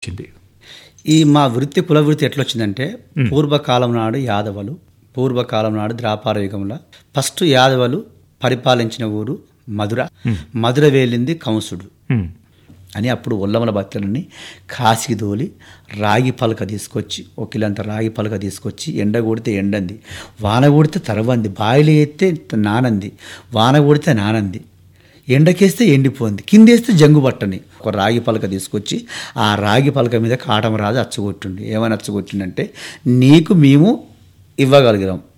వచ్చింది ఈ మా వృత్తి కుల వృత్తి ఎట్లా వచ్చిందంటే పూర్వకాలం నాడు యాదవలు పూర్వకాలం నాడు ద్రాపార యుగంలో ఫస్ట్ యాదవలు పరిపాలించిన ఊరు మధుర మధుర వేలింది కంసుడు ఉమ్, అని అప్పుడు ఉల్లమల భక్తులని కాసికి దోలి రాగి పలక తీసుకొచ్చి ఒక కిలంత రాగి పలక తీసుకొచ్చి ఎండ కొడితే ఎండంది వాన కొడితే తరవంది బాయిలు ఎత్తే నానంది వాన కొడితే నానంది ఎండకేస్తే ఎండిపోయింది కిందేస్తే జంగు పట్టని ఒక రాగి పలక తీసుకొచ్చి ఆ రాగి పలక మీద కాటమరాజు అచ్చగొట్టిండు ఏమని అచ్చగొట్టిండంటే నీకు మేము ఇవ్వగలిగినాం